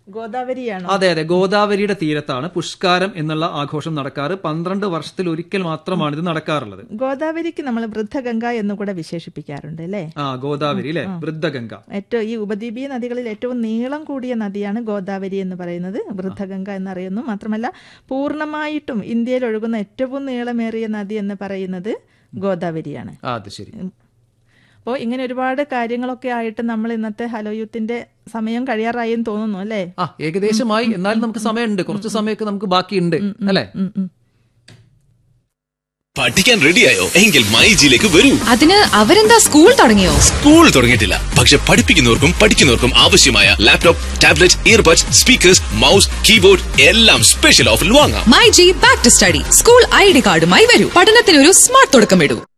ഗോദാവരിയാണോ അതെ അതെ ഗോദാവരിയുടെ തീരത്താണ് പുഷ്കാരം എന്നുള്ള ആഘോഷം നടക്കാറ് പന്ത്രണ്ട് വർഷത്തിൽ ഒരിക്കൽ മാത്രമാണ് ഇത് നടക്കാറുള്ളത് ഗോദാവരിക്ക് നമ്മൾ വൃദ്ധഗംഗ എന്ന് കൂടെ വിശേഷിപ്പിക്കാറുണ്ട് അല്ലേ ആ ഗോദാവരി അല്ലെ വൃദ്ധഗംഗ ഏറ്റവും ഈ ഉപദ്വീപീയ നദികളിൽ ഏറ്റവും നീളം കൂടിയ നദിയാണ് ഗോദാവരി എന്ന് പറയുന്നത് വൃദ്ധഗംഗ എന്നറിയുന്നു മാത്രമല്ല പൂർണ്ണമായിട്ടും ഇന്ത്യയിൽ ഒഴുകുന്ന ഏറ്റവും നീളമേറിയ നദി എന്ന് പറയുന്നത് ഗോദാവരിയാണ് ആ അത് ശരി അപ്പോൾ ഇങ്ങനെ ഒരുപാട് കാര്യങ്ങളൊക്കെ ആയിട്ട് നമ്മൾ ഇന്നത്തെ ഹലോ യൂത്തിന്റെ സമയം കഴിയാറായി എന്ന് തോന്നുന്നു അല്ലേ ആ ഏകദേശമായി എന്നാലും നമുക്ക് സമയമുണ്ട് കുറച്ച് സമയമൊക്കെ നമുക്ക് ബാക്കിയുണ്ട് അല്ലെ ഉം, ഉം. പഠിക്കാൻ റെഡിയായോ എങ്കിൽ മൈജിയിലേക്ക് വരൂ അതിന് അവരെന്താ സ്കൂൾ തുടങ്ങിയോ സ്കൂൾ തുടങ്ങിയിട്ടില്ല പക്ഷെ പഠിപ്പിക്കുന്നവർക്കും പഠിക്കുന്നവർക്കും ആവശ്യമായ laptop tablet earbuds speakers mouse keyboard എല്ലാം സ്പെഷ്യൽ ഓഫറിൽ വാങ്ങാം My G back to study school I D കാർഡുമായി വരൂ പഠനത്തിനൊരു സ്മാർട്ട് തുടക്കമിടൂ